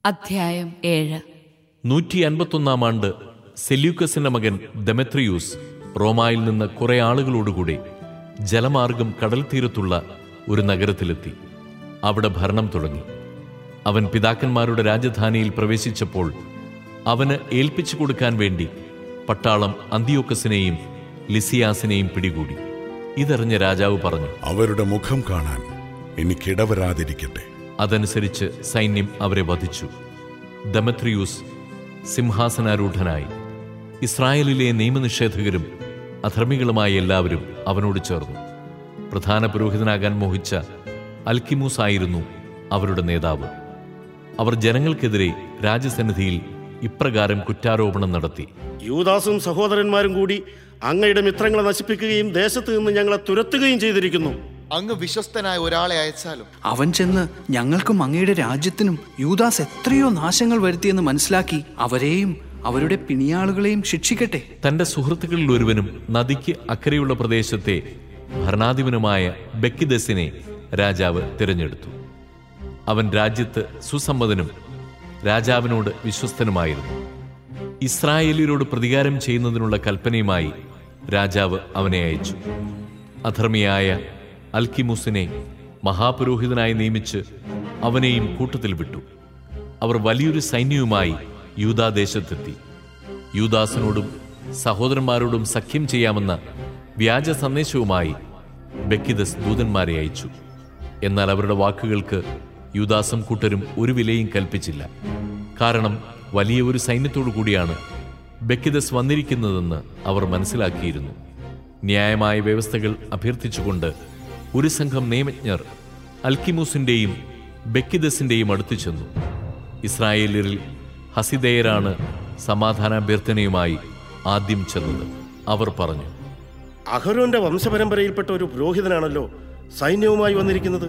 അധ്യായം ഏഴ് നൂറ്റി അൻപത്തൊന്നാം ആണ്ട് സെല്യൂക്കസിന്റെ മകൻ ദെമെത്രിയൂസ് റോമായിൽ നിന്ന് കുറെ ആളുകളോടുകൂടി ജലമാർഗം കടൽ തീരത്തുള്ള ഒരു നഗരത്തിലെത്തി അവിടെ ഭരണം തുടങ്ങി അവൻ പിതാക്കന്മാരുടെ രാജധാനിയിൽ പ്രവേശിച്ചപ്പോൾ അവന് ഏൽപ്പിച്ചു കൊടുക്കാൻ വേണ്ടി പട്ടാളം അന്തിയോക്കസിനെയും ലിസിയാസിനെയും പിടികൂടി ഇതറിഞ്ഞ രാജാവ് പറഞ്ഞു അവരുടെ മുഖം കാണാൻ എനിക്കിടവരാതിരിക്കട്ടെ അതനുസരിച്ച് സൈന്യം അവരെ വധിച്ചു ദമത്രിയൂസ് സിംഹാസനാരൂഢനായി ഇസ്രായേലിലെ നിയമനിഷേധകരും അധർമ്മികളുമായ എല്ലാവരും അവനോട് ചേർന്നു പ്രധാന പുരോഹിതനാകാൻ മോഹിച്ച അൽക്കിമൂസ് ആയിരുന്നു അവരുടെ നേതാവ് അവർ ജനങ്ങൾക്കെതിരെ രാജസന്നിധിയിൽ ഇപ്രകാരം കുറ്റാരോപണം നടത്തി യൂദാസും സഹോദരന്മാരും കൂടി അങ്ങയുടെ മിത്രങ്ങളെ നശിപ്പിക്കുകയും ദേശത്ത് നിന്ന് ഞങ്ങളെ തുരത്തുകയും ചെയ്തിരിക്കുന്നു അങ്ങ് വിശ്വസ്തനായ ഒരാളെ അയച്ചാലും അവൻ ചെന്ന് ഞങ്ങൾക്കും അങ്ങയുടെ രാജ്യത്തിനും യൂദാസ് എത്രയോ നാശങ്ങൾ വരുത്തിയെന്ന് മനസ്സിലാക്കി അവരെയും അവരുടെ പിണിയാളുകളെയും ശിക്ഷിക്കട്ടെ തന്റെ സുഹൃത്തുക്കളിൽ ഒരുവനും നദിക്ക് അക്കരെയുള്ള പ്രദേശത്തെ ഭരണാധിപനുമായ ബെക്കിദസിനെ രാജാവ് തിരഞ്ഞെടുത്തു അവൻ രാജ്യത്ത് സുസമ്മതനും രാജാവിനോട് വിശ്വസ്തനുമായിരുന്നു ഇസ്രായേലിയരോട് പ്രതികാരം ചെയ്യുന്നതിനുള്ള കൽപ്പനയുമായി രാജാവ് അവനെ അയച്ചു അധർമ്മിയായ അൽക്കിമുസിനെ മഹാപുരോഹിതനായി നിയമിച്ച് അവനെയും കൂട്ടത്തിൽ വിട്ടു അവർ വലിയൊരു സൈന്യവുമായി യൂദാദേശത്തെത്തി യൂദാസിനോടും സഹോദരന്മാരോടും സഖ്യം ചെയ്യാമെന്ന വ്യാജ സന്ദേശവുമായി ബെക്കിദസ് ദൂതന്മാരെ അയച്ചു എന്നാൽ അവരുടെ വാക്കുകൾക്ക് യൂദാസും കൂട്ടരും ഒരു വിലയും കൽപ്പിച്ചില്ല കാരണം വലിയ ഒരു സൈന്യത്തോടു കൂടിയാണ് ബെക്കിദസ് വന്നിരിക്കുന്നതെന്ന് അവർ മനസ്സിലാക്കിയിരുന്നു ന്യായമായ വ്യവസ്ഥകൾ അഭ്യർത്ഥിച്ചുകൊണ്ട് ഒരു സംഘം നിയമജ്ഞർ അൽക്കിമൂസിന്റെയും ബെക്കിദസിന്റെയും അടുത്തു ചെന്നു ഇസ്രായേലിൽ ഹസിദേയരാണ് സമാധാനാഭ്യർത്ഥനയുമായി ആദ്യം ചെന്നത് അവർ പറഞ്ഞു അഹരോന്റെ വംശപരമ്പരയിൽപ്പെട്ട ഒരു പുരോഹിതനാണല്ലോ സൈന്യവുമായി വന്നിരിക്കുന്നത്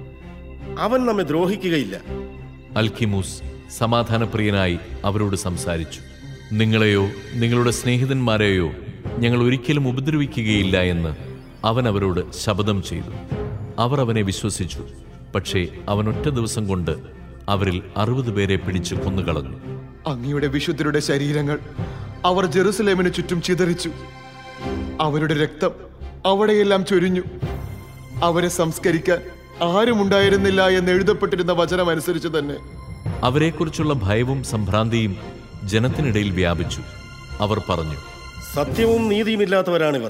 അവൻ നമ്മെ ദ്രോഹിക്കുകയില്ല അൽക്കിമൂസ് സമാധാനപ്രിയനായി അവരോട് സംസാരിച്ചു നിങ്ങളെയോ നിങ്ങളുടെ സ്നേഹിതന്മാരെയോ ഞങ്ങൾ ഒരിക്കലും ഉപദ്രവിക്കുകയില്ല എന്ന് അവൻ അവരോട് ശപഥം ചെയ്തു അവർ അവനെ വിശ്വസിച്ചു പക്ഷേ അവൻ ഒറ്റ ദിവസം കൊണ്ട് അവരിൽ അറുപത് പേരെ പിടിച്ച് കൊന്നുകളഞ്ഞു അങ്ങയുടെ വിശുദ്ധരുടെ ശരീരങ്ങൾ അവർ ജെറുസലേമിന് ചുറ്റും ചിതറിച്ചു അവരുടെ രക്തം അവിടെയെല്ലാം ചൊരിഞ്ഞു അവരെ സംസ്കരിക്കാൻ ആരുമുണ്ടായിരുന്നില്ല എന്ന് എഴുതപ്പെട്ടിരുന്ന വചനം അനുസരിച്ച് തന്നെ അവരെക്കുറിച്ചുള്ള ഭയവും സംഭ്രാന്തിയും ജനത്തിനിടയിൽ വ്യാപിച്ചു അവർ പറഞ്ഞു സത്യവും നീതിയുമില്ലാത്തവരാണിവർ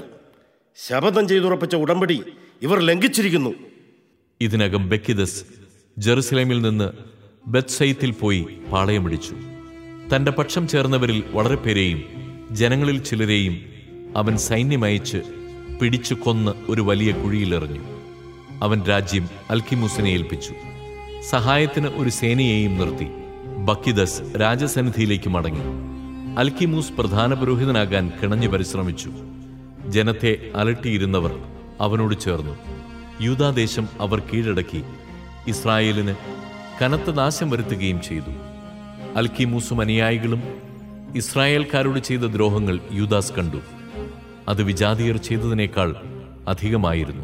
ശപഥം ചെയ്തുറപ്പിച്ച ഉടമ്പടി ഇവർ ലംഘിച്ചിരിക്കുന്നു ഇതിനകം ബെക്കിദസ് ജെറുസലേമിൽ നിന്ന് ബത്സൈത്തിൽ പോയി പാളയമിടിച്ചു തന്റെ പക്ഷം ചേർന്നവരിൽ വളരെ പേരെയും ജനങ്ങളിൽ ചിലരെയും അവൻ സൈന്യമയച്ച് പിടിച്ചു കൊന്ന് ഒരു വലിയ കുഴിയിലെറിഞ്ഞു അവൻ രാജ്യം അൽക്കിമൂസിനെ ഏൽപ്പിച്ചു സഹായത്തിന് ഒരു സേനയെയും നിർത്തി ബക്കിദസ് രാജസന്നിധിയിലേക്ക് മടങ്ങി അൽക്കിമൂസ് പ്രധാന പുരോഹിതനാകാൻ കിണഞ്ഞു പരിശ്രമിച്ചു ജനത്തെ അലട്ടിയിരുന്നവർ അവനോട് ചേർന്നു യൂദാദേശം അവർ കീഴടക്കി ഇസ്രായേലിന് കനത്ത നാശം വരുത്തുകയും ചെയ്തു അൽക്കിമൂസും അനുയായികളും ഇസ്രായേൽക്കാരോട് ചെയ്ത ദ്രോഹങ്ങൾ യൂദാസ് കണ്ടു അത് വിജാതിയർ ചെയ്തതിനേക്കാൾ അധികമായിരുന്നു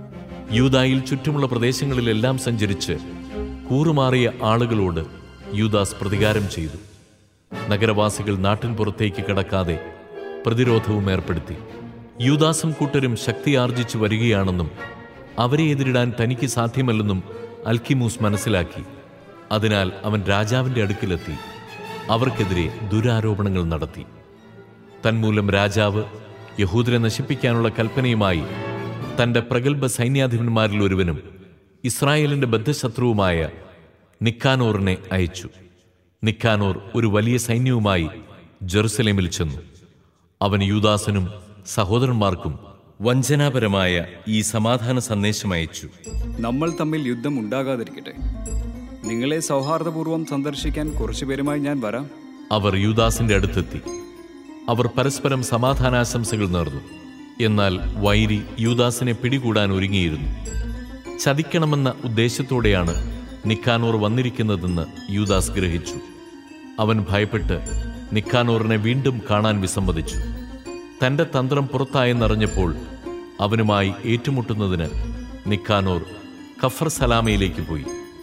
യൂദായിൽ ചുറ്റുമുള്ള പ്രദേശങ്ങളിലെല്ലാം സഞ്ചരിച്ച് കൂറുമാറിയ ആളുകളോട് യൂദാസ് പ്രതികാരം ചെയ്തു നഗരവാസികൾ നാട്ടിൻ പുറത്തേക്ക് കടക്കാതെ പ്രതിരോധവും ഏർപ്പെടുത്തി യൂദാസും കൂട്ടരും ശക്തിയാർജിച്ചു വരികയാണെന്നും അവരെ എതിരിടാൻ തനിക്ക് സാധ്യമല്ലെന്നും അൽക്കിമൂസ് മനസ്സിലാക്കി അതിനാൽ അവൻ രാജാവിന്റെ അടുക്കിലെത്തി അവർക്കെതിരെ ദുരാരോപണങ്ങൾ നടത്തി തന്മൂലം രാജാവ് യഹൂദരെ നശിപ്പിക്കാനുള്ള കൽപ്പനയുമായി തന്റെ പ്രഗത്ഭ സൈന്യാധിപന്മാരിൽ ഒരുവനും ഇസ്രായേലിന്റെ ബദ്ധശത്രുവുമായ നിക്കാനോറിനെ അയച്ചു നിക്കാനോർ ഒരു വലിയ സൈന്യവുമായി ജെറുസലേമിൽ ചെന്നു അവൻ യൂദാസനും സഹോദരന്മാർക്കും വഞ്ചനാപരമായ ഈ സമാധാന സന്ദേശം അയച്ചു നമ്മൾ തമ്മിൽ യുദ്ധം ഉണ്ടാകാതിരിക്കട്ടെ നിങ്ങളെ സൗഹാർദ്ദപൂർവ്വം സന്ദർശിക്കാൻ കുറച്ചു പേരുമായി ഞാൻ വരാം അവർ യൂദാസിന്റെ അടുത്തെത്തി അവർ പരസ്പരം സമാധാനാശംസകൾ നേർന്നു എന്നാൽ വൈരി യൂദാസിനെ പിടികൂടാൻ ഒരുങ്ങിയിരുന്നു ചതിക്കണമെന്ന ഉദ്ദേശത്തോടെയാണ് നിക്കാനോർ വന്നിരിക്കുന്നതെന്ന് യൂദാസ് ഗ്രഹിച്ചു അവൻ ഭയപ്പെട്ട് നിക്കാനോറിനെ വീണ്ടും കാണാൻ വിസമ്മതിച്ചു തന്റെ തന്ത്രം പുറത്തായെന്നറിഞ്ഞപ്പോൾ അവനുമായി ഏറ്റുമുട്ടുന്നതിന് നിക്കാനോർ കഫർ സലാമയിലേക്ക് പോയി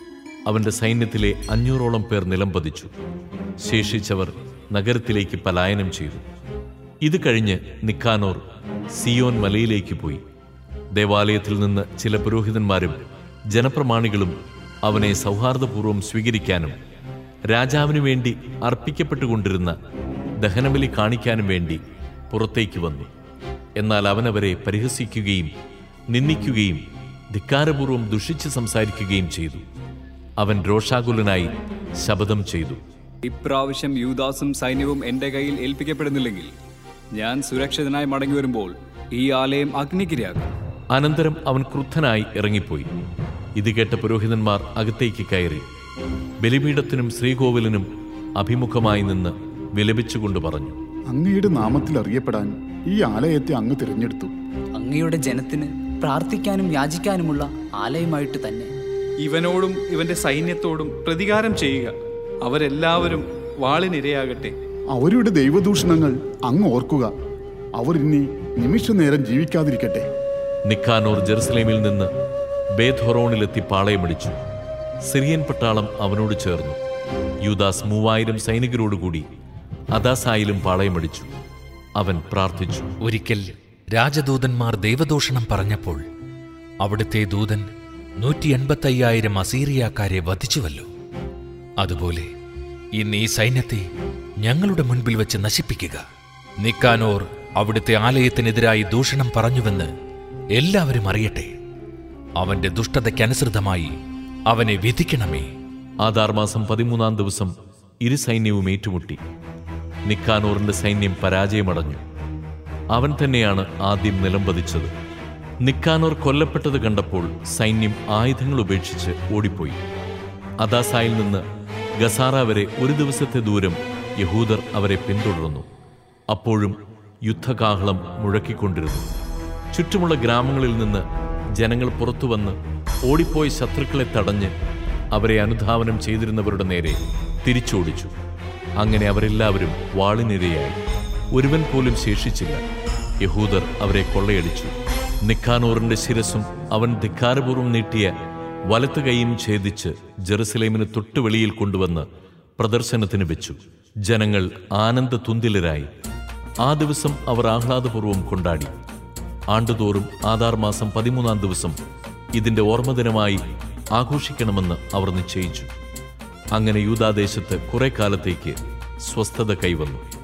അവന്റെ സൈന്യത്തിലെ അഞ്ഞൂറോളം പേർ നിലംപതിച്ചു ശേഷിച്ചവർ നഗരത്തിലേക്ക് പലായനം ചെയ്തു ഇത് കഴിഞ്ഞ് നിക്കാനോർ സിയോൻ മലയിലേക്ക് പോയി ദേവാലയത്തിൽ നിന്ന് ചില പുരോഹിതന്മാരും ജനപ്രമാണികളും അവനെ സൗഹാർദ്ദപൂർവ്വം സ്വീകരിക്കാനും രാജാവിനു വേണ്ടി അർപ്പിക്കപ്പെട്ടുകൊണ്ടിരുന്ന ദഹനബലി കാണിക്കാനും വേണ്ടി പുറത്തേക്ക് വന്നു എന്നാൽ അവൻ അവരെ പരിഹസിക്കുകയും നിന്ദിക്കുകയും ധിക്കാരപൂർവ്വം ദുഷിച്ച് സംസാരിക്കുകയും ചെയ്തു അവൻ രോഷാകുലനായി ശപഥം ചെയ്തു ഇപ്രാവശ്യം യൂദാസും സൈന്യവും എന്റെ കയ്യിൽ ഏൽപ്പിക്കപ്പെടുന്നില്ലെങ്കിൽ ഞാൻ സുരക്ഷിതനായി മടങ്ങി വരുമ്പോൾ ഈ ആലയം അഗ്നിക്കിരയാക്കും അനന്തരം അവൻ ക്രുദ്ധനായി ഇറങ്ങിപ്പോയി ഇത് കേട്ട പുരോഹിതന്മാർ അകത്തേക്ക് കയറി ബലിപീഠത്തിനും ശ്രീകോവിലിനും അഭിമുഖമായി നിന്ന് വിലപിച്ചുകൊണ്ട് പറഞ്ഞു അങ്ങയുടെ നാമത്തിൽ അറിയപ്പെടാൻ ഈ ആലയത്തെ അങ്ങ് തിരഞ്ഞെടുത്തു അങ്ങയുടെ ജനത്തിന് പ്രാർത്ഥിക്കാനും യാചിക്കാനുമുള്ള ആലയമായിട്ട് തന്നെ ഇവനോടും ഇവന്റെ സൈന്യത്തോടും പ്രതികാരം ചെയ്യുക അവരെല്ലാവരും വാളിനിരയാകട്ടെ അവരുടെ ദൈവദൂഷണങ്ങൾ അങ്ങ് ഓർക്കുക അവർ ഇനി നിമിഷ നേരം ജീവിക്കാതിരിക്കട്ടെ നിക്കാനോർ ജെറുസലേമിൽ നിന്ന് ബേധൊറോണിലെത്തി പാളയമടിച്ചു സിറിയൻ പട്ടാളം അവനോട് ചേർന്നു യൂദാസ് മൂവായിരം സൈനികരോടുകൂടി അദാസായിലും പാളയമടിച്ചു അവൻ പ്രാർത്ഥിച്ചു ഒരിക്കൽ രാജദൂതന്മാർ ദൈവദൂഷണം പറഞ്ഞപ്പോൾ അവിടുത്തെ ദൂതൻ നൂറ്റി എൺപത്തയ്യായിരം അസീറിയാക്കാരെ വധിച്ചുവല്ലോ അതുപോലെ ഇന്ന് ഈ സൈന്യത്തെ ഞങ്ങളുടെ മുൻപിൽ വെച്ച് നശിപ്പിക്കുക നിക്കാനോർ അവിടുത്തെ ആലയത്തിനെതിരായി ദൂഷണം പറഞ്ഞുവെന്ന് എല്ലാവരും അറിയട്ടെ അവന്റെ ദുഷ്ടതയ്ക്കനുസൃതമായി അവനെ വിധിക്കണമേ ആധാർ മാസം പതിമൂന്നാം ദിവസം ഇരു സൈന്യവും ഏറ്റുമുട്ടി നിക്കാനോറിന്റെ സൈന്യം പരാജയമടഞ്ഞു അവൻ തന്നെയാണ് ആദ്യം നിലംപതിച്ചത് നിക്കാനോർ കൊല്ലപ്പെട്ടത് കണ്ടപ്പോൾ സൈന്യം ആയുധങ്ങൾ ഉപേക്ഷിച്ച് ഓടിപ്പോയി അദാസായിൽ നിന്ന് ഗസാറ വരെ ഒരു ദിവസത്തെ ദൂരം യഹൂദർ അവരെ പിന്തുടർന്നു അപ്പോഴും യുദ്ധകാഹളം മുഴക്കിക്കൊണ്ടിരുന്നു ചുറ്റുമുള്ള ഗ്രാമങ്ങളിൽ നിന്ന് ജനങ്ങൾ പുറത്തുവന്ന് ഓടിപ്പോയ ശത്രുക്കളെ തടഞ്ഞ് അവരെ അനുധാവനം ചെയ്തിരുന്നവരുടെ നേരെ തിരിച്ചോടിച്ചു അങ്ങനെ അവരെല്ലാവരും വാളിനിരയായി ഒരുവൻ പോലും ശേഷിച്ചില്ല യഹൂദർ അവരെ കൊള്ളയടിച്ചു നിക്കാനോറിന്റെ ശിരസും അവൻ ധിക്കാരപൂർവ്വം നീട്ടിയ വലത്തു കൈയും ഛേദിച്ച് ജെറുസലേമിന് തൊട്ടു വെളിയിൽ കൊണ്ടുവന്ന് പ്രദർശനത്തിന് വെച്ചു ജനങ്ങൾ ആനന്ദ തുന്തിലരായി ആ ദിവസം അവർ ആഹ്ലാദപൂർവ്വം കൊണ്ടാടി ആണ്ടുതോറും ആധാർ മാസം പതിമൂന്നാം ദിവസം ഇതിന്റെ ഓർമ്മദിനമായി ആഘോഷിക്കണമെന്ന് അവർ നിശ്ചയിച്ചു അങ്ങനെ യൂതാദേശത്ത് കുറെ കാലത്തേക്ക് സ്വസ്ഥത കൈവന്നു